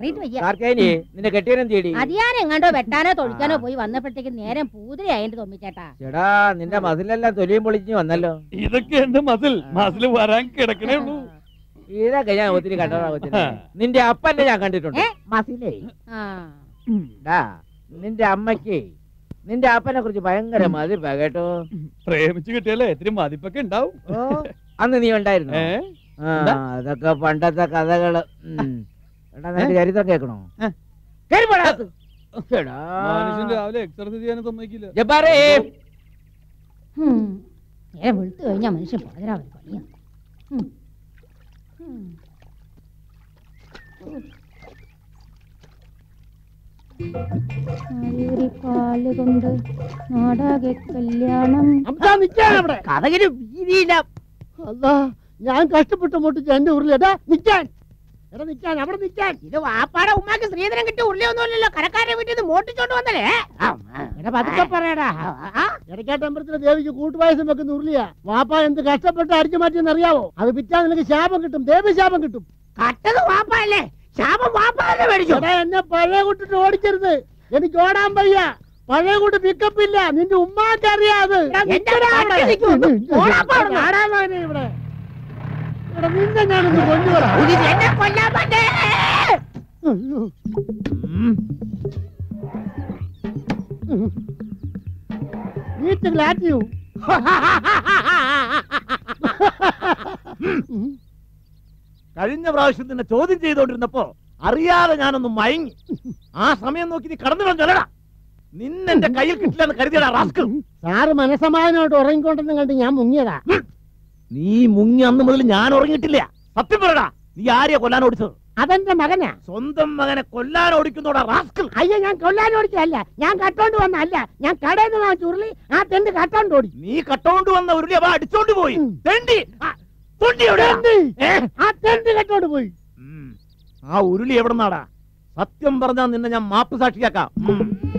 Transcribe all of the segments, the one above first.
അറിയിട്ട് വയ്യ കാർക്കേനി നിന്റെ കെട്ടിയനും തേടി അത് ഞാൻ എങ്ങാണ്ടോ വെട്ടാനോ തൊഴിക്കാനോ പോയി വന്നപ്പോഴത്തേക്ക് നേരം പൂതിരയായിട്ട് തൊമ്മിച്ചേട്ടാ ചേടാ നിന്റെ മതിലെല്ലാം തൊലിയും പൊളിഞ്ഞു വന്നല്ലോ ഇതൊക്കെ എന്റെ മസിൽ മസിൽ വരാൻ കിടക്കണേ ഉള്ളൂ ഇതൊക്കെ ഞാൻ ഒത്തിരി കണ്ടതാ കൊച്ചിനെ നിന്റെ അപ്പന്റെ ഞാൻ കണ്ടിട്ടുണ്ട് ഏ? മസിലേ ആ ഡാ നിന്റെ അമ്മയ്ക്ക് നിന്റെ അപ്പനെ കുറിച്ച് ഭയങ്കര മതിപ്പാ കേട്ടോ പ്രേമിച്ച് കിട്ടിയാലേ ഇത്തിരി മതിപ്പൊക്കെ ഉണ്ടാവും ഓ, അന്ന് നീ ഉണ്ടായിരുന്നു ഏ ആ അതൊക്കെ പണ്ടത്തെ കഥകള് ഉം. എടാ നിന്റെ ചരിത്രം കേൾക്കണോ ഏ. കേറി പോടാ അകത്ത്. എടാ. മനുഷ്യൻ രാവിലെ എക്സർസൈസ് ചെയ്യാനും സമ്മതിക്കില്ല ജബ്ബാറേ ഹും. നേരം വെളുത്തു കഴിഞ്ഞാ മനുഷ്യൻ പാതിരാ വരെ പണിയാ ഹും. ഹും. പാല് കൊണ്ട് നാടാകെ കല്യാണം കഥകിന് വീതിയില്ല അല്ലാ ഞാൻ കഷ്ടപ്പെട്ട് മുട്ടിച്ച് എന്റെ ഉരുളി എടാ നിക്കാൻ എടാ നിക്കാൻ അവിടെ നിക്കാൻ ഇത് വാപ്പാടെ ഉമ്മാക്ക് ശ്രീധരൻ കിട്ടിയ ഉള്ളിയൊന്നുമില്ലല്ലോ കരക്കാരുടെ വീട്ടിൽ നിന്ന് മോട്ടിച്ചോണ്ട് വന്നല്ലേ എടാ പതുക്കെ പറയടാ ഇടയ്ക്കാട്ടമ്പലത്തിലെ ദേവിക്ക് കൂട്ടുപായസം വെക്കുന്ന ഉരുളിയാ വാപ്പ എന്ത് കഷ്ടപ്പെട്ട് അടിച്ചു മാറ്റിയെന്ന് അറിയാവോ അത് വിറ്റാ നിനക്ക് ശാപം കിട്ടും ദേവി ശാപം കിട്ടും കട്ടത് വാപ്പല്ലേ ശാപം വാപ്പാല്ലേ മേടിച്ചു എടാ എന്നെ പഴയ കൂട്ടിട്ട് ഓടിക്കരുത് എനിക്ക് ഓടാൻ വയ്യ പഴയ കൂട്ട് പിക്കപ്പ് ഇല്ല നിന്റെ ഉമ്മാക്ക് അറിയാത് എന്റെ പട്ടി നിൽക്കും. ഒന്ന് ഓടാൻ പാടുന്നു. ഇവിടെ എടാ നിന്നെ ഞാനൊന്ന് കൊണ്ടുവരാ ഇത് എന്നെ കൊല്ലാൻ പറ്റേ അയ്യോ വീട്ടിൽ ലാറ്റിയു കഴിഞ്ഞ പ്രാവശ്യം നിന്നെ ചോദ്യം ചെയ്തോണ്ടിരുന്നപ്പോ അറിയാതെ ഞാനൊന്ന് മയങ്ങി ആ സമയം നോക്കി നീ കടന്നു കളഞ്ഞല്ലടാ നിന്നെന്റെ കയ്യിൽ കിട്ടില്ലെന്ന് കരുതിയടാ റാസ്കൽ സാറ് മനസമാധാനമായിട്ട് ഉറങ്ങിക്കൊണ്ടെന്ന് കണ്ട് ഞാൻ മുങ്ങിയതാ നീ മുങ്ങി അന്ന് മുതൽ ഞാൻ ഉറങ്ങിയിട്ടില്ല സത്യം പറയടാ നീ ആരെയാ കൊല്ലാൻ ഓടിച്ചത് അതെന്റെ മകനാ സ്വന്തം മകനെ കൊല്ലാൻ ഓടിക്കുന്നോടാ റാസ്കൽ അയ്യോ ഞാൻ കൊല്ലാൻ ഓടിച്ചതല്ല ഞാൻ കട്ടോണ്ട് വന്നല്ല ഞാൻ കടയിൽ നിന്ന് വാങ്ങിച്ച ഉരുളി ആ തെണ്ട് കട്ടോണ്ട് ഓടി നീ കട്ടോണ്ട് വന്ന ഉരുളി അവ അടിച്ചോണ്ട് പോയി ഉം. തെണ്ടി ആ, തൊണ്ടി എവിടെയാ? തെണ്ടി. ഏ? ആ തെണ്ട് കട്ടോണ്ട് പോയി ഉം. ആ ഉരുളി എവിടെ നിന്നാടാ സത്യം പറഞ്ഞാ നിന്നെ ഞാൻ മാപ്പ് സാക്ഷിയാക്കാം ഉം.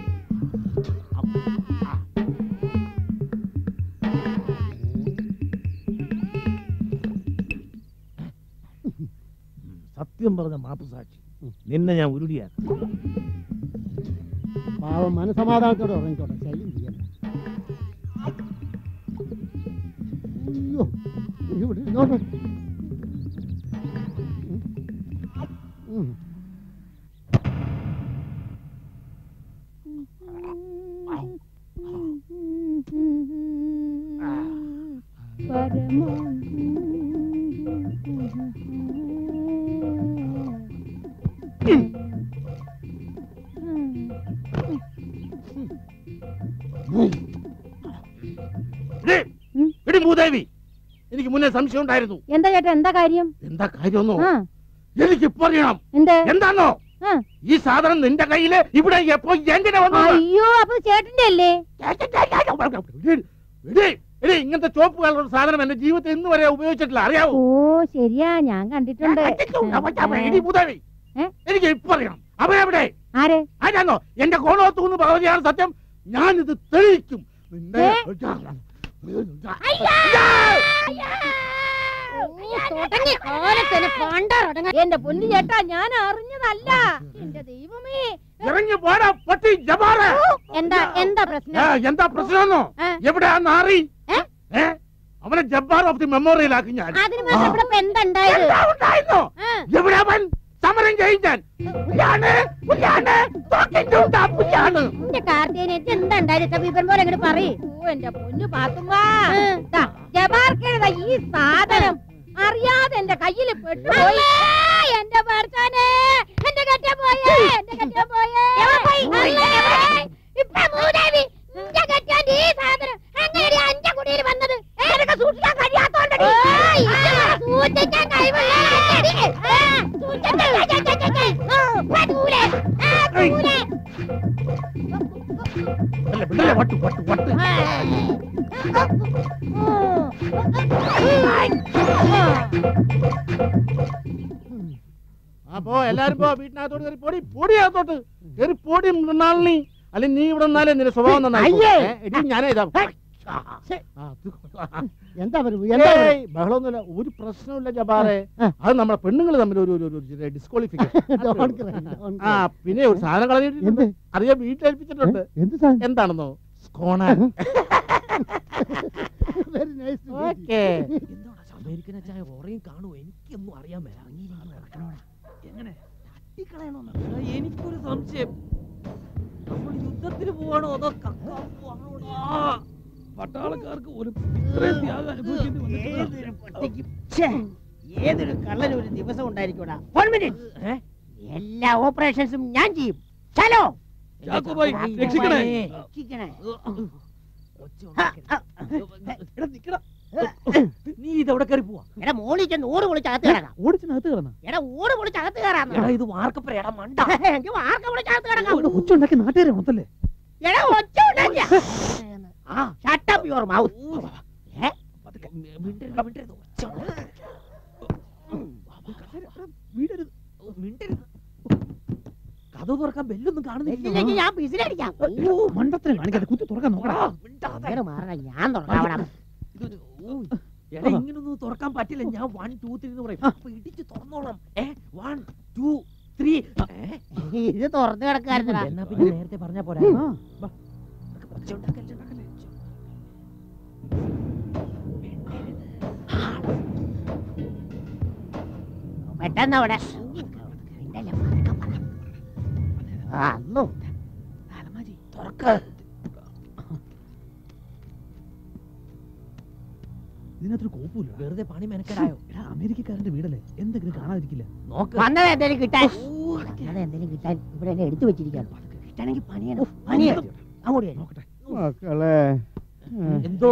സത്യം പറഞ്ഞ മാപ്പ് സാക്ഷി നിന്നെ ഞാൻ ഉരുളിയാക്കാം പാവം മനസമാധാനത്തോടെ ഉറങ്ങിക്കോട്ടെ ശല്യം ചെയ്യണ്ട അയ്യോ ഇവിടെ ഇരുന്നോട്ടെ ഉം. ഉം. എടീ, എടീ ഭൂദേവി എനിക്ക് മുന്നേ സംശയം ഉണ്ടായിരുന്നു എന്താ ചേട്ടാ എന്താ കാര്യം എന്താ കാര്യമൊന്നോ ആ എനിക്ക് ഇപ്പൊ അറിയണം എന്ത് എന്താണോ ആ. ഈ സാധനം നിന്റെ കയ്യില് ഇവിടെ എപ്പോ എങ്ങനെ വന്നു അയ്യോ അപ്പൊ ചേട്ടന്റെ അല്ലേ എടീ, എടീ, ഇങ്ങനത്തെ ചോപ്പ് കളറുള്ള സാധനം എന്റെ ജീവിതത്തിൽ ഇന്ന് വരെ ഉപയോഗിച്ചിട്ടില്ല അറിയാവോ ഓ ശരിയാ ഞാൻ കണ്ടിട്ടുണ്ട് എടീ, ഭൂദേവി ഏ? എനിക്ക് ഇപ്പൊ അറിയണം അവനെവിടെ ആരെ ആരാന്നോ എന്റെ കോണോത്തൂന്ന് ഭഗവതിയാണ് സത്യം ഞാനിത് തെളിയിക്കും നിന്റെ തുടങ്ങി കാലത്തിന് പണ്ടറടങ്ങ എന്റെ പൊന്നു ചേട്ടാ ഞാൻ അറിഞ്ഞതല്ല എന്റെ ദൈവമേ ഇറങ്ങി പോടാ പട്ടി ജബാറേ എന്താ എന്താ ഏ, പ്രശ്നം എന്താ പ്രശ്നമെന്നോ ഏ? എവിടെയാ നാറി ഏ? ഏ? അവനെ ജബ്ബാർ ഓഫ് ദി മെമ്മോറിയലാക്കി ഞാൻ അതിന് മാത്രം ഇവിടെ ഇപ്പൊ എന്താ ഉണ്ടായത് എന്താ ഉണ്ടായിരുന്നോ ആ. എവിടെ അവൻ സമരം ചെയ്യും ഞാൻ പുല്ലാണ് പുല്ലാണ് തോക്കിന്റെ ഉണ്ടാ പുല്ലാണ് എന്റെ കാർത്തികനെ എന്താ ഉണ്ടായത് വിവരം പോലെ അങ്ങോട്ട് പറയ് ഓ എന്റെ പൊന്നു പാത്തുമ്മാ ദാ, ജബാർക്കെഴുതാ ഈ സാധനം അറിയാതെ എന്റെ കയ്യിൽ പെട്ടുപോയി എന്റെ ഭർത്താനെ എന്റെ കെട്ട പോയേ എന്റെ കെട്ട പോയേ അല്ലേ? ഇപ്പൊ മൂദേവി നിന്റെ കെട്ടാൻ ഈ സാധനം എങ്ങനെയാ എന്റെ കുടിയിൽ വന്നത് എനിക്ക് സൂക്ഷിക്കാൻ കഴിയാത്തോണ്ടടി സൂക്ഷിക്കാൻ കഴിവില്ല അല്ല വിടല്ലേ വട്ടു വട്ടു വട്ട് അപ്പോ എല്ലാരും പോ വീട്ടിനകത്തോട്ട് കയറി പൊടി പൊടിയകത്തോട്ട് കയറി പൊടി മൃണാളിനി അല്ലെങ്കിൽ നീ ഇവിടെ നിന്നാലേ നിന്റെ സ്വഭാവം നന്നായി അയ്യേ. ഞാനേ ഇതാ എന്താ പറയുക എന്താ പറയുക? ഏയ്, ബഹളമൊന്നുമില്ല ഒരു പ്രശ്നമില്ല ജബാറെ അത് നമ്മളെ പെണ്ണുങ്ങൾ തമ്മിൽ ഒരു ഒരു- ഒരു ഡിസ്ക്വാളിഫിക്കേഷൻ Don't cry, don't ആ cry. പിന്നെ ഒരു സാധനം കളഞ്ഞിട്ടുണ്ട് എന്ത്? അറിയാൻ വീട്ടിലേൽപ്പിച്ചിട്ടുണ്ട് എന്ത് സാധനം എന്താണെന്നോ സ്കോണ വെരി നൈസ് ഓക്കേ അമേരിക്കൻ ചായ ഓറയും കാണുമോ എനിക്കൊന്നും അറിയാൻ മേല എങ്ങനെ തട്ടിക്കളയണോന്ന് എനിക്കൊരു സംശയം നമ്മൾ യുദ്ധത്തിന് പോവാണോ അതോ കക്കാൻ പോവാണോടാ? പട്ടാളക്കാർക്ക് ഒരു ഇത്രയും ത്യാഗം അനുഭവിക്കേണ്ടി വന്നിട്ടില്ല. ഏതൊരു പട്ടിക്കും ഛേ, ഏതൊരു കള്ളനും ഒരു ദിവസം ഉണ്ടായിരിക്കൂടാ വൺ മിനിറ്റ് ഏ? എല്ലാ ഓപ്പറേഷൻസും ഞാൻ ചെയ്യും ചലോ ചാക്കോബായ്, രക്ഷിക്കണേ. രക്ഷിക്കണേ. ഒച്ച ഹ, ഉണ്ടാക്കരുത്. ഹ, എടാ, നിക്കടാ. നീ ഇതെവിടെ കയറി പോവാ എടാ മോളിൽ ചെന്ന് ഓട് പൊളിച്ച് അകത്ത് കിടക്കാം ഓടിച്ചിനകത്ത് കിടന്ന എടാ ഓട് പൊളിച്ച് അകത്ത് കയറാന്ന് എടാ ഇത് വാർക്കപ്പുറ എടാ മണ്ട എങ്കിൽ വാർക്ക പൊളിച്ച് അകത്ത് കിടക്കാം ഒച്ച ഉണ്ടാക്കി നാട്ടുകാരെ ഉണത്തല്ലേ എടാ ഒച്ച ഉണ്ടാക്കിയ ആ ഷട്ട് അപ്പ് യുവർ മൗത്ത് പതുക്കെ. മിണ്ടരുത് മിണ്ടരുത് ഒച്ച ഉണ്ടാക്കരുത്. വീടരുത് മിണ്ടരുത് കഥ തുറക്കാൻ ബെല്ലൊന്നും കാണുന്നില്ല വെച്ചില്ലെങ്കിൽ ഞാൻ പിസിലടിക്കാം ഓ മണ്ടത്തിനെ കാണിക്കാതെ കുത്തി തുറക്കാൻ നോക്കടാ മിണ്ടാതെ. അങ്ങനെ മാറണം ഞാൻ തുറക്കാം ഇതൊരു- ഓ, എടാ ഇങ്ങനൊന്നും തുറക്കാൻ പറ്റില്ല ഞാൻ വൺ ടു ത്രീ എന്ന് പറയും അപ്പൊ ഇടിച്ച് തുറന്നോളാം ഏ വൺ ടു ത്രീ ഇത് തുറന്നു കിടക്കാറുണ്ടാ എന്നാ പിന്നെ നേരത്തെ പറഞ്ഞാ പോരാ ആ. വാ. ഒച്ച ഉണ്ടാക്കല്ലേ, ഉണ്ടാക്കല്ലേ. പെട്ടെന്ന് അവിടെ മിണ്ടല്ലേ, പതുക്കെ പറ. ആ, അന്നു. തുറക്ക ഇതിനകത്തൊരു കോപ്പില്ല വെറുതെ പണി മെനക്കെടായോ എടാ അമേരിക്കക്കാരന്റെ വീടല്ലേ എന്തെങ്കിലും കാണാതിരിക്കില്ല നോക്ക് വന്നത് എന്തെങ്കിലും കിട്ടാൻ ഓ, വന്നത് എന്തെങ്കിലും കിട്ടാൻ ഇവിടെ എന്നെ എടുത്തു വെച്ചിരിക്കുകയാണ് കിട്ടണമെങ്കിൽ പണിയണം പണിയണം അങ്ങോട്ട് ചെല്ല്. നോക്കട്ടെ മക്കളെ എന്തോ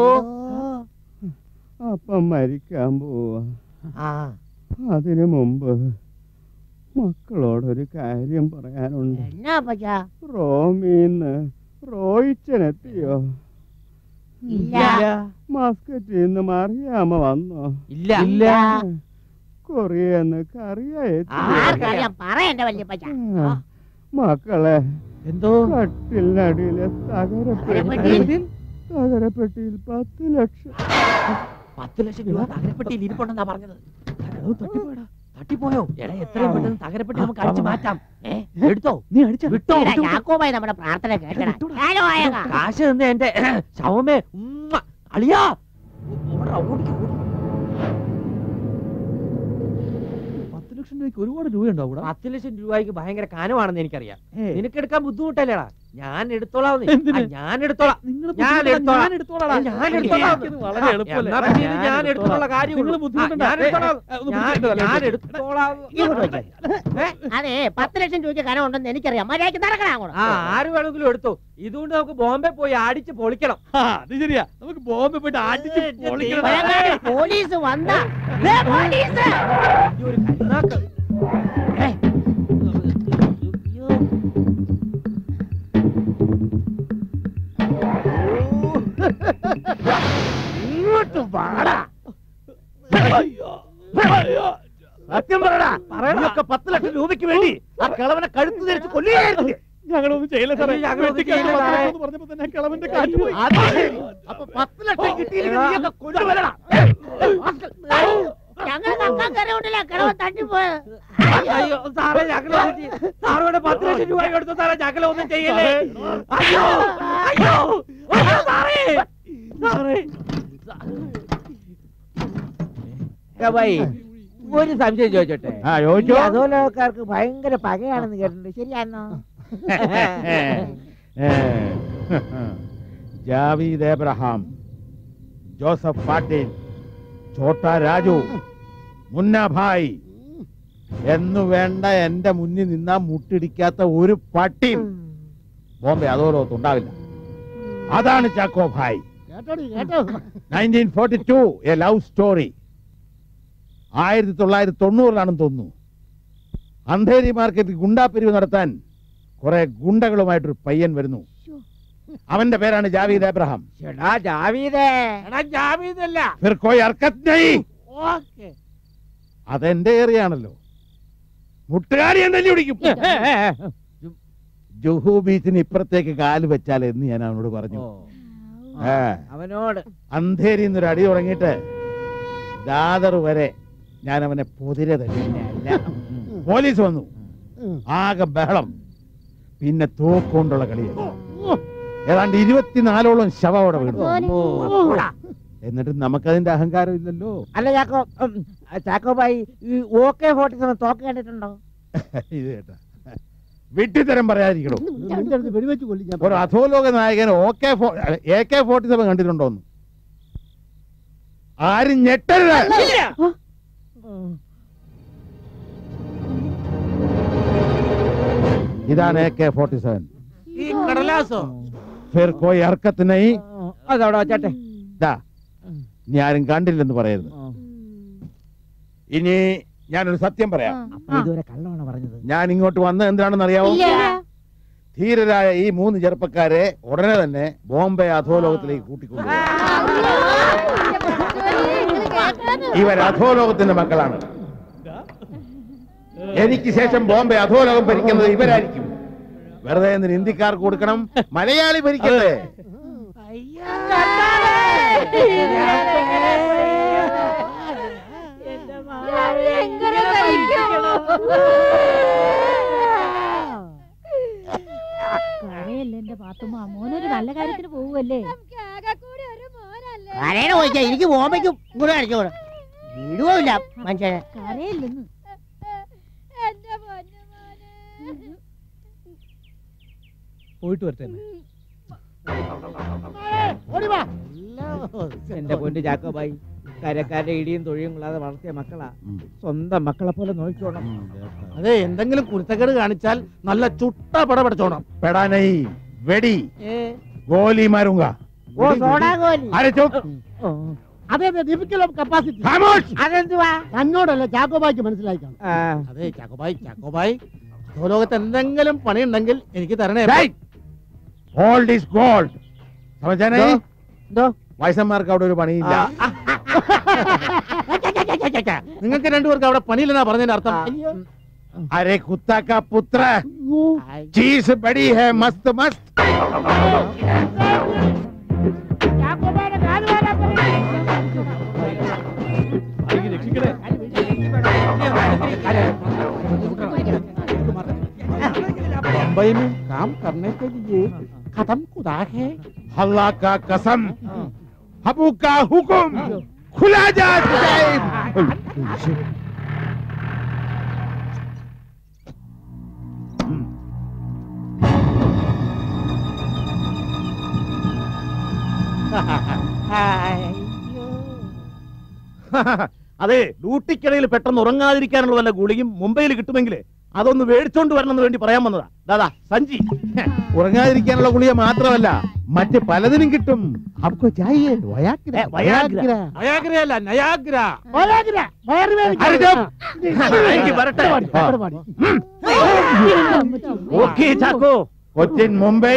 അപ്പം മരിക്കാൻ പോവാ ആ അതിനു മുമ്പ് മക്കളോടൊരു കാര്യം പറയാനുണ്ട് എന്നാ പച്ചാ റോമീന്ന് റോയിച്ചനെത്തിയോ ഇല്ല മസ്കറ്റിൽ നിന്ന് മറിയാമ വന്നോ ഇല്ല ഇല്ല കൊറിയെന്ന് കറിയ ആർക്കറിയാം പറ എന്റെ വല്യപ്പച്ച മക്കളെ എന്തോ കട്ടിലിനടിയിലെ തകരപ്പെട്ടിയിൽ തകരപ്പെട്ടിയിൽ? തകരപ്പെട്ടിയിൽ പത്ത് ലക്ഷം പത്ത് ലക്ഷം രൂപ തകരപ്പെട്ടിയിൽ ഇരിപ്പുണ്ടെന്നാ പറഞ്ഞത് അത് തട്ടിപ്പോയടാ തട്ടിപ്പോയോ എടാ എത്രയും പെട്ടെന്ന് തകരപ്പെട്ടി നമുക്ക് അടിച്ചു മാറ്റാം ഏ എടുത്തോ നീ അടിച്ച വിട്ടോ എടാ, യാക്കോബായി നമ്മുടെ പ്രാർത്ഥന കേട്ടടാ ഞാനോ ആയേക്കാം കാശ് തന്നെ എന്റെ ശവമേ ഉമ്മ. അളിയാ ഓടാ, ഓടിക്ക്, ഓടിക്ക്. പത്ത് ലക്ഷം രൂപയ്ക്ക് ഒരുപാട് രൂപയുണ്ടാവൂടാ പത്ത് ലക്ഷം രൂപയ്ക്ക് ഭയങ്കര കനമാണെന്ന് എനിക്കറിയാം ഏയ്, നിനക്ക് എടുക്കാൻ ബുദ്ധിമുട്ടല്ലേടാ ഞാൻ എടുത്തോളാം നീ. എന്തിന്? ആ, ഞാൻ എടുത്തോളാം നിങ്ങള് ഞാൻ ബുദ്ധിമുട്ടണ്ട, എടുത്തോളാം. ഞാൻ എടുത്തോളാടാ. ഞാൻ എടുത്തോളാം. എനിക്കിത് വളരെ എളുപ്പമല്ലേ? എന്നാ പിന്നെ ഇത് ഞാൻ എടുത്തോളാം കാര്യം നിങ്ങള് ബുദ്ധിമുട്ടണ്ട. ഞാൻ എടുത്തോളാം ഏ, ഒന്ന് ഞാൻ പിടിച്ചിട്ട് ഞാൻ തലയിൽ എടുത്തോളാം ഇങ്ങോട്ട് വെച്ചേ. അതെ പത്ത് ലക്ഷം രൂപയ്ക്ക് കനം ഉണ്ടെന്ന് എനിക്കറിയാം മര്യാദയ്ക്ക് നടക്കണം അങ്ങോട്ട് ആ ആര് വേണമെങ്കിലും എടുത്തോ ഇതുകൊണ്ട് നമുക്ക് ബോംബെ പോയി അടിച്ച് പൊളിക്കണം ആ, അത് ശരിയാ നമുക്ക് ബോംബെ പോയിട്ട് അടിച്ച് ഏ, പൊളിക്കണം. ഭയങ്കര പോലീസ് വന്നാ ദേ പോലീസ് ഈ ഒരു കരുനാക്ക്. ഏയ്. അയ്യോ. ഇങ്ങോട്ട് വാടാ അയ്യോ, അയ്യോ. സത്യം പറയടാ നീയൊക്കെ പത്ത് ലക്ഷം രൂപയ്ക്ക് വേണ്ടി ആ കിളവനെ കഴുത്ത് ധരിച്ച് കൊല്ലുകയായിരുന്നില്ലേ ഞങ്ങളൊന്നും ചെയ്യില്ല സാറേ അയ്യോ, ഞങ്ങളൊന്നും വെട്ടിക്കഴിഞ്ഞ് ചെയ്യില്ല സാറേ. എന്ന് പറഞ്ഞപ്പോ തന്നെ കിളവന്റെ കാറ്റ് പോയി അത് ശരി. അപ്പൊ പത്ത് ലക്ഷം കിട്ടിയില്ലെങ്കിൽ നീയൊക്കെ കൊല്ലുവല്ലടാ ഞങ്ങൾ കക്കാൻ കയറിയോണ്ടല്ല കിളവൻ തട്ടിപ്പോയത് അയ്യോ സാറേ ഞങ്ങളെ ഒന്നും ചെയ്യ- സാറോടെ പത്ത് ലക്ഷം രൂപ കൊടുത്തു സാറേ ഞങ്ങളെ ഒന്നും ചെയ്യല്ലേ അയ്യോ അയ്യോ അയ്യോ, സാറേ സാറേ ഒരു സംശയം ചോദിച്ചോട്ടെ ആ ചോദിച്ചോ അധോലോകക്കാർക്ക് ഭയങ്കര പകയാണെന്ന് കേട്ടിട്ടുണ്ട് ശരിയാണോ ജാവീദ് എബ്രഹാം ജോസഫ് പാട്ടീൽ ഛോട്ട രാജു മുന്നഭായ് എന്നു വേണ്ട എന്റെ മുന്നിൽ നിന്നാ മുട്ടിടിക്കാത്ത ഒരു പട്ടിയും ബോംബെ അതോലോകത്ത് ഉണ്ടാവില്ല അതാണ് ചാക്കോ ഭായ് കേട്ടോടി കേട്ടോ nineteen forty two a love story ആയിരത്തി തൊള്ളായിരത്തി തൊണ്ണൂറിലാണെന്ന് തോന്നുന്നു അന്ധേരി മാർക്കറ്റിൽ ഗുണ്ടാപ്പിരിവ് നടത്താൻ കുറെ ഗുണ്ടകളുമായിട്ടൊരു പയ്യൻ വരുന്നു അവന്റെ പേരാണ് ജാവീദ് എബ്രഹാം ജാവീദേ എടാ ജാവീദല്ല ഫിർ കോയ് ഹർക്കത്ത് നഹീ. അതെന്റെ ഏറിയാണല്ലോ മുട്ടുകാരി ഞാൻ തല്ലി പിടിക്കും ജുഹു ബീച്ചിന് ഇപ്പുറത്തേക്ക് കാല് വെച്ചാൽ എന്ന് ഞാൻ അവനോട് പറഞ്ഞു ഏ, അവനോട് അന്ധേരി എന്നൊരു അടി തുടങ്ങിയിട്ട് ദാദർ വരെ ഞാൻ അവനെ പൊതിര തന്നെ അല്ല പോലീസ് വന്നു ഉം. ആകെ ബഹളം പിന്നെ തോക്കൊണ്ടുള്ള കളിയായി ഏതാണ്ട് ഇരുപത്തിനാലോളം ശവം അവിടെ വീണു എന്നിട്ട് നമുക്കതിന്റെ അഹങ്കാരം ഇല്ലല്ലോ അല്ല ചാക്കോ ഉം, ചാക്കോബായി ഈ ഓക്കെ ഫോർട്ടി സെവൻ തോക്ക് കണ്ടിട്ടുണ്ടോ ഇത് കേട്ടാ വിട്ടിത്തരം പറയാതിരിക്കണോ നിന്റെ അടുത്ത് വെടിവെച്ച് കൊല്ലി ഞാൻ ഒരു അധോലോക നായകൻ okay A K forty seven കണ്ടിട്ടുണ്ടോന്ന് ആരും ഞെട്ടരുത് ഇതാണ് എ കെ ഫോർട്ടി സെവൻ ഈ കടലാസോ ഫിർ കോയി ഹർക്കത്ത് നഹീ അതവിടെ വച്ചാട്ടെ ദാ ഇനി ആരും കണ്ടില്ലെന്ന് പറയരുത് ഇനി ഞാനൊരു സത്യം പറയാം അപ്പൊ ഇതുവരെ കള്ളമാണ് പറഞ്ഞത് ഞാൻ ഇങ്ങോട്ട് വന്നത് എന്തിനാണെന്ന് അറിയാവോ ഇല്ല. ധീരരായ ഈ മൂന്ന് ചെറുപ്പക്കാരെ ഉടനെ തന്നെ ബോംബെ അധോലോകത്തിലേക്ക് കൂട്ടിക്കൊണ്ടുപോകും ഇവർ അധോലോകത്തിന്റെ മക്കളാണ് എനിക്ക് ശേഷം ബോംബെ അധോലോകം ഭരിക്കുന്നത് ഇവരായിരിക്കും വെറുതെ എന്തിന് ഹിന്ദിക്കാർക്ക് കൊടുക്കണം മലയാളി ഭരിക്കട്ടെ എങ്ങനെ കരയല്ലേ എന്റെ പാത്തുമ്മ മോനൊരു നല്ല കാര്യത്തിന് പോവുമല്ലേ ആരേനെ ചോദിച്ചാ എനിക്ക് ബോംബയ്ക്കും ഇങ്ങോട്ട് കാണിച്ചു വിടുവില്ല മനുഷ്യനെ കരയില്ലെന്ന് പോയിട്ട് വരട്ടെ ഓടി വാ എന്റെ പൊന്ന് ചാക്കോബായി കരക്കാരുടെ ഇടിയും തൊഴിയും കൊള്ളാതെ വളർത്തിയ മക്കളാ സ്വന്തം മക്കളെ പോലെ നോക്കിക്കോണം അതെ എന്തെങ്കിലും കുരുത്തക്കേട് കാണിച്ചാൽ നല്ല ചുട്ട പട പഠിച്ചോണം പെടാനൈ വെടി ഗോലി മാറുങ്ക ഓ സോഡാ കോലി അരെ ചുപ് അതെ അതെ ഡിഫിക്കൽ ഓഫ് കപ്പാസിറ്റി ഖാമോഷ് അതെന്തുവാ തന്നോടല്ല ചാക്കോബായിക്ക് മനസ്സിലാക്കണം ആ, അതെ ചാക്കോബായി ചാക്കോബായി ലോകത്ത് എന്തെങ്കിലും പണിയുണ്ടെങ്കിൽ എനിക്ക് തരണേ ഗോൾഡ് ഈസ് ഗോൾഡ് സമझാനേ എന്തോ? എന്തോ വയസ്സന്മാർക്ക് അവിടെ ഒരു പണിയില്ല നിങ്ങൾക്ക് രണ്ടുപേർക്ക് അവിടെ പണിയില്ലെന്നാ പറഞ്ഞതിന്റെ അർത്ഥം अरे कुत्ता का पुत्र അയ്യോ. चीज बड़ी है मस्त मस्त രക്ഷിക്കണേ मुंबई में काम करने के लिए कदम खुदा है अल्लाह का कसम हबू का हुक्म खुला जा जाए അതെ ഡ്യൂട്ടിക്കിടയിൽ പെട്ടെന്ന് ഉറങ്ങാതിരിക്കാനുള്ള വല്ല ഗുളിയും മുംബൈയിൽ കിട്ടുമെങ്കിൽ അതൊന്ന് മേടിച്ചോണ്ട് വരണം എന്ന് വേണ്ടി പറയാൻ വന്നതാ ദാദാ സഞ്ചി ഉറങ്ങാതിരിക്കാനുള്ള ഗുളിക മാത്രമല്ല മറ്റ് പലതിനും കിട്ടും അപ്പൊ ചായേ വയാഗ്ര, ഏ, വയാഗ്ര. വയാഗ്ര. വയാഗ്രയല്ല നയാഗ്ര വയറുവേദന. അരെ ചുപ്. എനിക്ക് വരട്ടെ ഇവിടെ പാടി. ഓക്കെ ചാക്കോ കൊച്ചിൻ മുംബൈ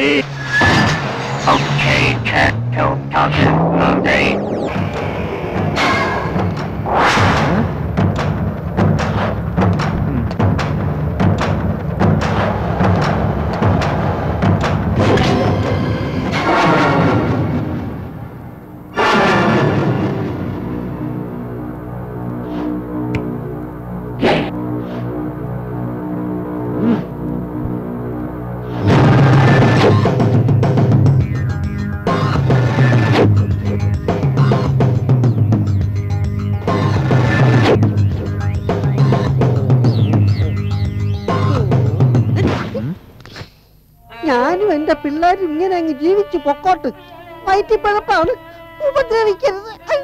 ഞാനും എന്റെ പിള്ളേരും ഇങ്ങനെ അങ്ങ് ജീവിച്ചു പൊക്കോട്ട് വയറ്റിപ്പഴപ്പാണ് ഉപദ്രവിക്കരുത് ഐ.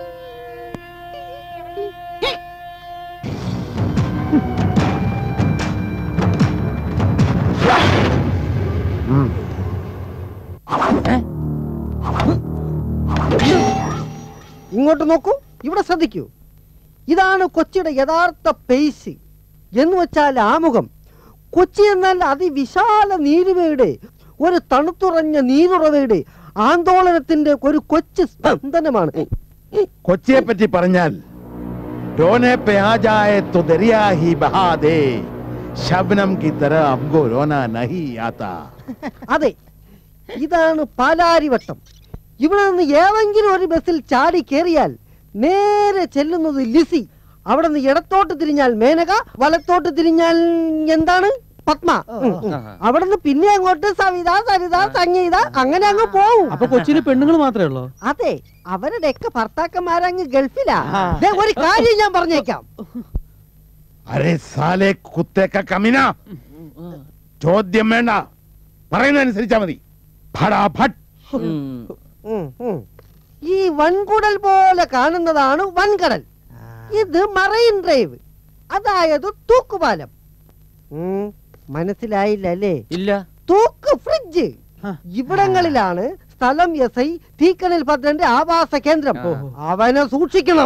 ഇങ്ങോട്ട് നോക്കൂ ഇവിടെ ശ്രദ്ധിക്കൂ ഇതാണ് കൊച്ചിയുടെ യഥാർത്ഥ പേസ് എന്ന് വെച്ചാൽ ആമുഖം കൊച്ചി എന്നാൽ അതിവിശാല നീരുവയുടെ ഒരു തണുത്തുറഞ്ഞ നീരുറവയുടെ ആന്തോളനത്തിന്റെ ഒരു കൊച്ചു സ്പന്ദനമാണ് കൊച്ചിയെ പറ്റി പറഞ്ഞാൽ रोने पे आ जाए तो दरिया ही बहा दे शबनम की तरह हमको रोना नहीं आता അതെ ഇതാണ് പാലാരിവട്ടം ഇവിടെ നിന്ന് ഏതെങ്കിലും ഒരു ബസ്സിൽ ചാടി കയറിയാൽ നേരെ ചെല്ലുന്നത് ലിസി അവിടെ നിന്ന് ഇടത്തോട്ട് തിരിഞ്ഞാൽ മേനക വലത്തോട്ട് തിരിഞ്ഞാൽ എന്താണ് പത്മ ഉം, ഉം. അവിടെ നിന്ന് പിന്നെ അങ്ങോട്ട് സവിത സരിത സംഗീത അങ്ങനെ അങ്ങ് പോവും അപ്പൊ കൊച്ചിന് പെണ്ണുങ്ങൾ മാത്രമേ ഉള്ളൂ അതെ അവരുടെയൊക്കെ ഭർത്താക്കന്മാരങ്ങ് ഗൾഫിലാ ദേ, ഒരു കാര്യം ഞാൻ പറഞ്ഞേക്കാം അരേ സാലെ കുത്തേക്ക കമിന ചോദ്യം വേണ്ട പറയുന്നതനുസരിച്ചാ മതി ഫടാഫട്ട് ഉം, ഉം. ഈ വൻകുടൽ പോലെ കാണുന്നതാണ് വൻകടൽ ഇത് മറൈൻ ഡ്രൈവ് അതായത് തൂക്കുപാലം ഉം, മനസ്സിലായില്ല അല്ലേ ഇല്ല തൂക്ക് ഫ്രിഡ്ജ് ഇവിടങ്ങളിലാണ് സ്ഥലം എസ് ഐ തീക്കണൽ ഭദ്രന്റെ ആവാസ കേന്ദ്രം അവനെ സൂക്ഷിക്കണം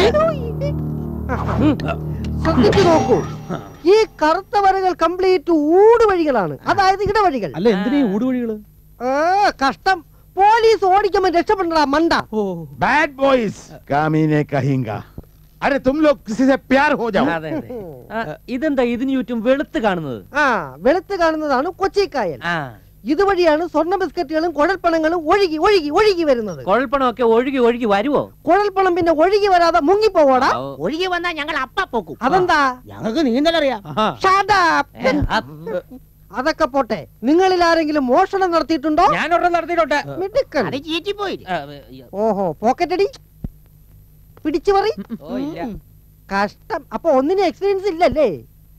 ശ്രദ്ധിച്ചു നോക്കൂ ഈ കറുത്ത വരകൾ കംപ്ലീറ്റ് ഊടുവഴികളാണ് അതായത് ഇടവഴികൾ അല്ല എന്തിനാ ഈ ഊടുവഴികള് ഏ, കഷ്ടം പോലീസ് ഓടിക്കുമ്പോ രക്ഷപ്പെടണ മണ്ട ഓ बैड बॉयज कामीने कहेंगा अरे तुम लोग किसी से प्यार हो जाओ അതെ അതെ ആ, ഇതെന്താ ഇതിന് ചുറ്റും വെളുത്ത് കാണുന്നത് ആ വെളുത്ത് കാണുന്നതാണ് കൊച്ചിക്കായൽ ആ ഇതുവഴിയാണ് സ്വർണ്ണ ബിസ്ക്കറ്റുകളും കുഴൽപ്പണങ്ങളും ഒഴുകി ഒഴുകി ഒഴുകി വരുന്നത് കുഴൽപ്പണമൊക്കെ ഒഴുകി ഒഴുകി വരുവോ കുഴൽപ്പണം പിന്നെ ഒഴുകി വരാതെ മുങ്ങിപ്പോവാടാ ഓ. ഒഴുകി വന്നാ ഞങ്ങൾ അപ്പ പോക്കും അതെന്താ ഞങ്ങൾക്ക് നീന്തലറിയാം ആഹാ. Shut up. ഏ, ആ, അതൊക്കെ പോട്ടെ നിങ്ങളിൽ ആരെങ്കിലും മോഷണം നടത്തിയിട്ടുണ്ടോ ഞാനൊരെണ്ണം നടത്തിയിട്ടുണ്ട് മിടുക്കൻ അത് ചീറ്റി പോയി ആ, ഓഹോ പോക്കറ്റടി പിടിച്ചു പറി ഓ ഇല്ല കഷ്ടം അപ്പൊ ഒന്നിനും എക്സ്പീരിയൻസ് ഇല്ലല്ലേ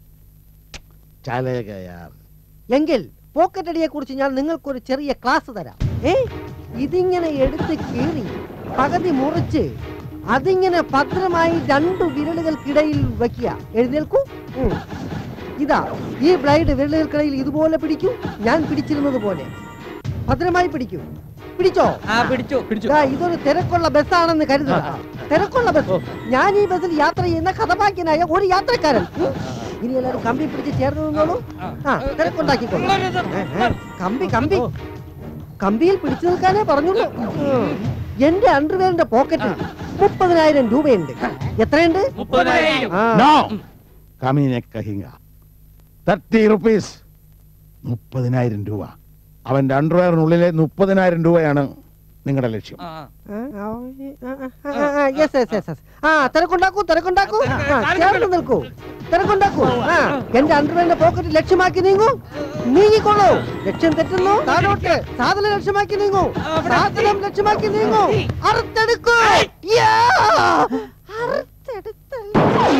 चलेगा यार എങ്കിൽ പോക്കറ്റടിയെ കുറിച്ച് ഞാൻ നിങ്ങൾക്കൊരു ചെറിയ ക്ലാസ് തരാം ഏ ഇതിങ്ങനെ എടുത്ത് കീറി പകുതി മുറിച്ച് അതിങ്ങനെ ഭദ്രമായി രണ്ടു വിരലുകൾക്കിടയിൽ വയ്ക്കുക എഴുന്നേൽക്കൂ ഉം. ഇതാ ഈ ബ്ലൈഡ് വിരലുകൾക്കിടയിൽ ഇതുപോലെ പിടിക്കൂ ഞാൻ പിടിച്ചിരുന്നത് പോലെ ഭദ്രമായി പിടിക്കൂ പിടിച്ചോ ആ പിടിച്ചു പിടിച്ചു ദാ, ഇതൊരു തിരക്കുള്ള ബസ്സാണെന്ന് കരുതുക തിരക്കുള്ള ബസ് ഞാൻ ഈ ബസ്സിൽ യാത്ര ചെയ്യുന്ന കഥപാക്യനായ ഒരു യാത്രക്കാരൻ ഉം. ഇനി എല്ലാവരും കമ്പി പിടിച്ച് ചേർന്ന് നിന്നോളൂ ആ തിരക്കുണ്ടാക്കിക്കോളൂ ഏ, ഏ, കമ്പി കമ്പി കമ്പിയിൽ പിടിച്ചു നിൽക്കാനേ പറഞ്ഞുള്ളൂ ഉം. എന്റെ അണ്ടർവെയറിന്റെ പോക്കറ്റിൽ മുപ്പതിനായിരം രൂപയുണ്ട് എത്രയുണ്ട് മുപ്പതിനായിരം ആ, नो കമീനെ കഹിങ്ക തർട്ടി റുപ്പീസ് മുപ്പതിനായിരം രൂപ അവന്റെ അണ്ടർവെയറിനുള്ളിലെ മുപ്പതിനായിരം രൂപയാണ് നിങ്ങളുടെ ലക്ഷ്യം ആ, ആ, ആ, ആ, ആ, ആ, yes, yes, yes, yes. ആ തിരക്കുണ്ടാക്കൂ തിരക്കുണ്ടാക്കൂ ആ, ചേർന്ന് നിൽക്കൂ തിരക്കുണ്ടാക്കൂ ആ എന്റെ അണ്ടർവെയറിന്റെ പോക്കറ്റ് ലക്ഷ്യമാക്കി നീങ്ങൂ നീങ്ങിക്കോളൂ ലക്ഷ്യം തെറ്റുന്നു താഴോട്ട് സാധനം ലക്ഷ്യമാക്കി നീങ്ങൂ സാധനം ലക്ഷ്യമാക്കി നീങ്ങൂ അറുത്തെടുക്കൂ യാ! അറുത്തെടുത്തല്ലോ.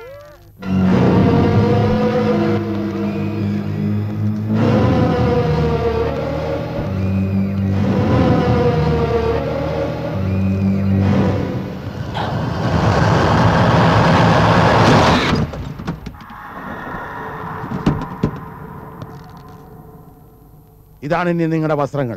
ഇതാണ് ഇനി നിങ്ങളുടെ വസ്ത്രങ്ങൾ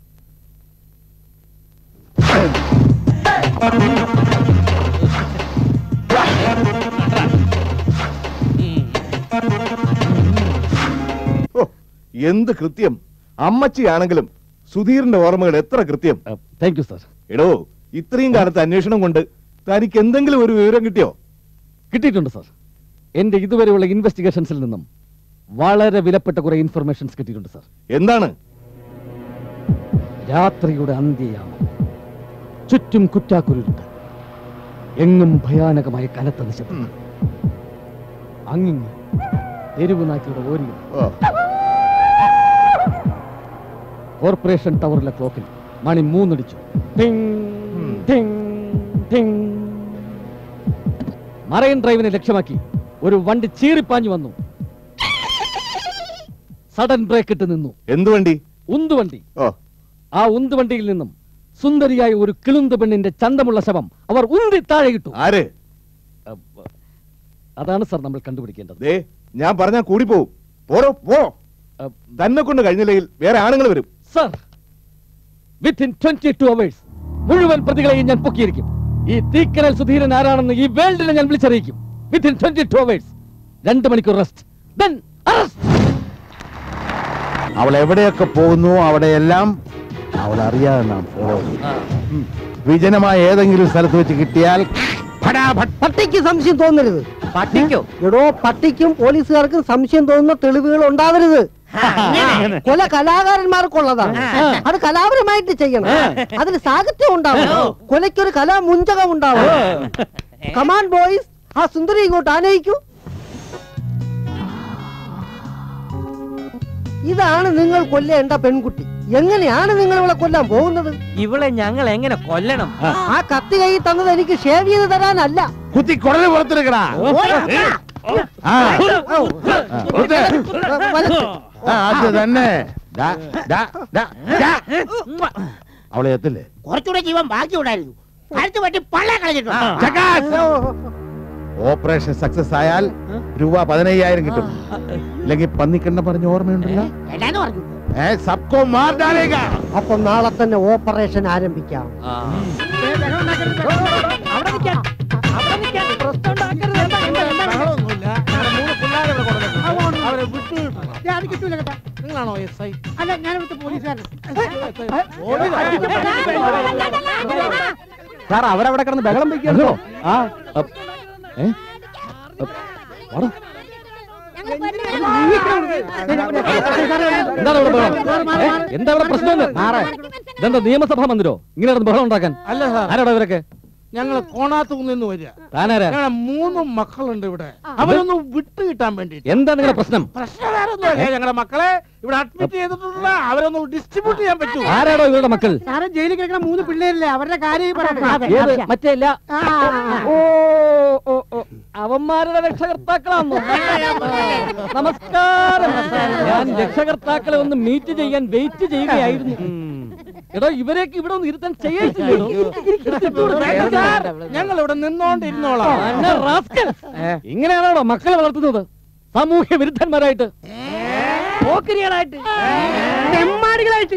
ഓ, എന്ത് കൃത്യം അമ്മച്ചിയാണെങ്കിലും സുധീറിന്റെ ഓർമ്മകൾ എത്ര കൃത്യം താങ്ക് യു സാർ എടോ ഇത്രയും കാലത്ത് അന്വേഷണം കൊണ്ട് തനിക്ക് എന്തെങ്കിലും ഒരു വിവരം കിട്ടിയോ കിട്ടിയിട്ടുണ്ട് സാർ എന്റെ ഇതുവരെയുള്ള ഇൻവെസ്റ്റിഗേഷൻസിൽ നിന്നും വളരെ വിലപ്പെട്ട കുറെ ഇൻഫർമേഷൻസ് കിട്ടിയിട്ടുണ്ട് സാർ എന്താണ് രാത്രിയുടെ അന്ത്യയാമം ചുറ്റും കുറ്റാക്കുരുട്ട് എങ്ങും ഭയാനകമായ കനത്ത നിശബ്ദം അങ്ങിങ്ങ് തെരുവ് നായ്ക്കളുടെ ഓരികൾ ഓ, കോർപ്പറേഷൻ ടവറിലെ ക്ലോക്കിൽ മണി മൂന്നടിച്ചു ടിങ്, ടിങ്, ടിങ്. മറൈൻ ഡ്രൈവിനെ ലക്ഷ്യമാക്കി ഒരു വണ്ടി ചീറിപ്പാഞ്ഞു വന്നു സഡൻ ബ്രേക്ക് ഇട്ട് നിന്നു എന്ത് വണ്ടി ഉന്തുവണ്ടി ഓ ആ ഉന്തുവണ്ടിയിൽ നിന്നും സുന്ദരിയായ ഒരു കിളുന്ത് പെണ്ണിന്റെ ചന്തമുള്ള ശവം അവർ ഉന്തി താഴെ ഇട്ടു ആര് അപ്പ- അതാണ് സാർ നമ്മൾ കണ്ടുപിടിക്കേണ്ടത് ദേ ഞാൻ പറഞ്ഞാ കൂടി പോവും പോരോ പോ അ- തന്നെ കൊണ്ട് കഴിഞ്ഞില്ലെങ്കിൽ വേറെ ആണുങ്ങൾ വരും sir within twenty two hours മുഴുവൻ പ്രതികളെയും ഞാൻ പൊക്കിയിരിക്കും ഈ തീക്കനൽ സുധീരൻ ആരാണെന്ന് ഈ വേൾഡിനെ ഞാൻ വിളിച്ചറിയിക്കും വിത്തിൻ ട്വന്റി ടു അവേഴ്സ് രണ്ട് മണിക്കൂർ റെസ്റ്റ് ദെൻ അറസ്റ്റ് അവൾ എവിടെയൊക്കെ പോകുന്നു അവിടെയെല്ലാം അവൾ അറിയാതെ നാം ഫോളോ ചെയ്യും വിജനമായ ഏതെങ്കിലും സ്ഥലത്ത് വെച്ച് കിട്ടിയാൽ ഫടാഫട് പട്ടിക്ക് സംശയം തോന്നരുത് പട്ടിക്കോ എടോ പട്ടിക്കും പോലീസുകാർക്കും സംശയം തോന്നുന്ന തെളിവുകൾ ഉണ്ടാവരുത് കൊല കലാകാരന്മാർക്കുള്ളതാണ് അത് കലാപരമായിട്ട് ചെയ്യണം അതിന് സാഹിത്യം ഉണ്ടാവണം കൊലയ്ക്കൊരു കലാമുഞ്ചകം ഉണ്ടാവണം കമാൻ ബോയ്സ് ആ സുന്ദരി ഇങ്ങോട്ട് ആനയിക്കൂ ഇതാണ് നിങ്ങൾ കൊല്ലേണ്ട പെൺകുട്ടി എങ്ങനെയാണ് നിങ്ങൾ ഇവളെ കൊല്ലാൻ പോകുന്നത് ഇവളെ ഞങ്ങൾ എങ്ങനെ കൊല്ലണം ആ കത്തി കൈ തന്നത് എനിക്ക് ഷേവ് ചെയ്ത് തരാനല്ല കുത്തി കുടല് പുറത്തെടുക്കടാ ആ വലത്ത്. ആ, അത് തന്നെ ദാ, ദാ, ദാ, ദാ. അവളെ എത്തില്ലേ കുറച്ചുകൂടെ ജീവൻ ബാക്കി ഉണ്ടായിരുന്നു കഴുത്ത് പറ്റി പള്ള കളഞ്ഞിട്ടുണ്ട് ചക്കാസ്. ഓപ്പറേഷൻ സക്സസ് ആയാൽ രൂപ പതിനയ്യായിരം കിട്ടും ഇല്ലെങ്കിൽ പന്നിക്കണ്ണ പറഞ്ഞ ഓർമ്മയുണ്ടല്ലോ എല്ലാന്ന് പറഞ്ഞു ഏ സബ്കോ മാർ ഡാലേഗാ അപ്പൊ നാളെ തന്നെ ഓപ്പറേഷൻ ആരംഭിക്കാം അവിടെ നിൽക്കാൻ അവിടെ നിൽക്കാൻ പ്രശ്നം ഉണ്ടാക്കരുത് എന്താ, എന്താ, എന്താ? ബഹളമൊന്നുമില്ല ഞങ്ങളുടെ മൂന്ന് പിള്ളേരെ ഇവിടെ കൊണ്ടുവന്നിട്ടുണ്ട്. അവരെ വിട്ടു കിട്ടണം. അത് കിട്ടൂല കേട്ടാ നിങ്ങളാണോ എസ് ഐ അല്ല ഞാൻ ഇവിടുത്തെ പോലീസുകാരൻ സാർ അവരവിടെ കിടന്ന് ബഹളം വയ്ക്കാണോ ആ അപ്പ്, ഏ? അപ്പ്, വാടാ. എന്താണ് ഇവിടെ ബഹളം ഏ? എന്താ ഇവിടെ പ്രശ്നം ഇതെന്താ നിയമസഭാ മന്ദിരോ ഇങ്ങനെ കിടന്ന് ബഹളം ഉണ്ടാക്കാൻ അല്ല സാർ ആരാടാ ഇവരൊക്കെ ഞങ്ങള് കോണാത്ത് നിന്ന് വരിക താനാരാ ഞങ്ങളെ മൂന്ന് മക്കളുണ്ട് ഇവിടെ അവരൊന്ന് വിട്ടു കിട്ടാൻ വേണ്ടിട്ട് എന്താ നിങ്ങളുടെ പ്രശ്നം പ്രശ്നം വേറെ ഒന്നുമില്ല ഞങ്ങളുടെ മക്കളെ ഇവിടെ അഡ്മിറ്റ് ചെയ്തിട്ടുള്ള അവരൊന്ന് ഡിസ്ട്രിബ്യൂട്ട് ചെയ്യാൻ പറ്റൂ ആരാടോ ഇവരുടെ മക്കൾ സാറേ ജയിലിൽ കിടക്കുന്ന മൂന്ന് പിള്ളേരില്ലേ അവരുടെ കാര്യം ഏത് മറ്റേ ഇല്ല ഓ ഓ ഓ അവന്മാരുടെ രക്ഷകർത്താക്കളാണോ നമസ്കാരം ഞാൻ രക്ഷകർത്താക്കളെ ഒന്ന് മീറ്റ് ചെയ്യാൻ വെയിറ്റ് ചെയ്യുകയായിരുന്നു എടോ ഇവരേക്ക് ഇവിടെ ഒന്ന് ഇരുത്താൻ ചെയ്യിച്ചില്ലല്ലോ ഞങ്ങൾ ഇവിടെ നിന്നോണ്ടിരുന്നോളാം അന്ന റാസ്കൽ. ഇങ്ങനെയാണോ മക്കളെ വളർത്തുന്നത് സാമൂഹ്യ വിരുദ്ധന്മാരായിട്ട് പോക്കിരികളായിട്ട് തെമ്മാടികളായിട്ട്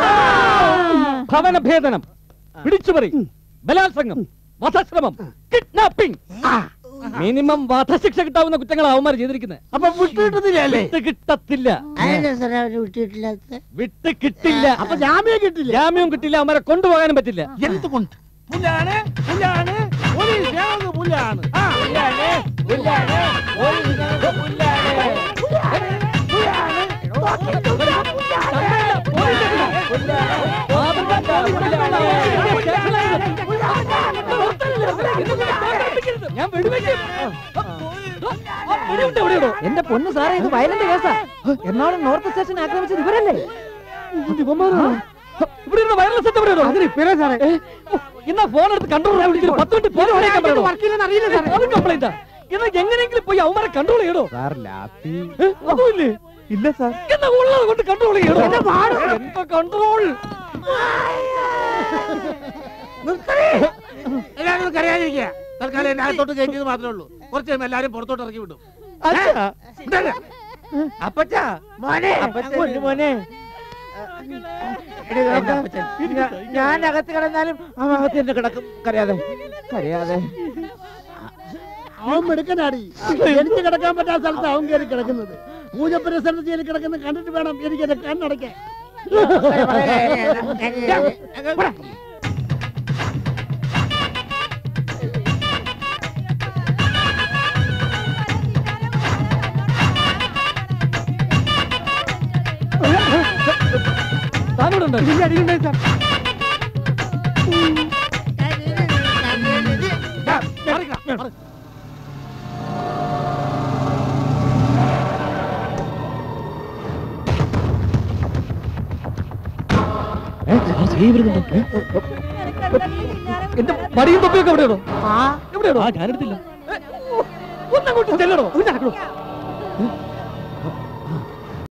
ഭവനഭേദനം പിടിച്ചുപറി ബലാത്സംഗം വധശ്രമം കിഡ്നാപ്പിംഗ് മിനിമം വധശിക്ഷ കിട്ടാവുന്ന കുറ്റങ്ങൾ അവന്മാർ ചെയ്തിരിക്കുന്നത് അപ്പൊ വിട്ടു കിട്ടുന്നില്ലേ വിട്ട് കിട്ടത്തില്ല വിട്ട് കിട്ടില്ല അപ്പൊ ജാമ്യം കിട്ടില്ല ജാമ്യവും കിട്ടില്ല അവന്മാരെ കൊണ്ടുപോകാനും പറ്റില്ല എന്തുകൊണ്ട് പുല്ലാണ് പുല്ലാണ് പോലീസ് ഞങ്ങൾക്ക് പുല്ലാണ് ആ, പുല്ലാണ്, പുല്ലാണ്, പോലീസ് ഞങ്ങൾക്ക് പുല്ലാണ്. പുല്ലാണ്, ഞാൻ വെടിവെക്കും. ആ, വെടിയുണ്ട് എവിടെയാണോ? എന്റെ പൊന്ന് സാറേ ഇത് വയലന്റ് കേസാ എറണാകുളം നോർത്ത് സ്റ്റേഷൻ ആക്രമിച്ചത് ഇവരല്ലേ ഇവന്മാരാ? ഇവിടെ ഇരുന്ന് വയർലെസ് സെറ്റ് എവിടെയാണോ? ഏ, ഇന്നാ ഫോൺ എടുത്ത് കൺട്രോൾ ചെയ്യാൻ വിളിച്ചിട്ട് പത്ത് മിനിറ്റ് ഫോൺ വിളിക്കാൻ പറയണോ? ഏ, അത് complaint ആ. എന്നാ എങ്ങനെയെങ്കിലും പോയി അവന്മാരെ കൺട്രോൾ ചെയ്യണോ സാർ ലാത്തി ഏ, അതുമില്ലേ ഇല്ല സാർ എന്നാ ഉള്ളത് കൊണ്ട് കൺട്രോൾ ചെയ്യണോ എന്താ കൺട്രോൾ എല്ലാവരും കരയാതിരിക്കുക തൽക്കാലം എന്നെ അകത്തോട്ട് കയറ്റിയത് മാത്രമേ ഉള്ളൂ കുറച്ച് കഴിയുമ്പോൾ എല്ലാവരും പുറത്തോട്ട് ഇറക്കി വിടും അപ്പച്ചാ മോനെ മോനെ ഞാൻ അകത്ത് കിടന്നാലും അവൻ അകത്ത് തന്നെ കിടക്കും കരയാതെ കരയാതെ അവൻ മെടുക്കനാടി എനിക്ക് കിടക്കാൻ പറ്റാത്ത സ്ഥലത്ത് അവൻ കയറി കിടക്കുന്നത് പൂജപ്പുര സ്ഥലത്ത് കയറി കിടക്കുന്നത് കണ്ടിട്ട് വേണം എനിക്ക് എന്റെ കണ്ണടയ്ക്കാൻ താനോട് ഉണ്ടോ എന്റെ മടിയും തൊപ്പിയൊക്കെ എവിടെയാണോ എവിടെയാണോ ഞാനെടുത്തില്ല ഒന്നങ്ങോട്ട് ചെല്ലണോ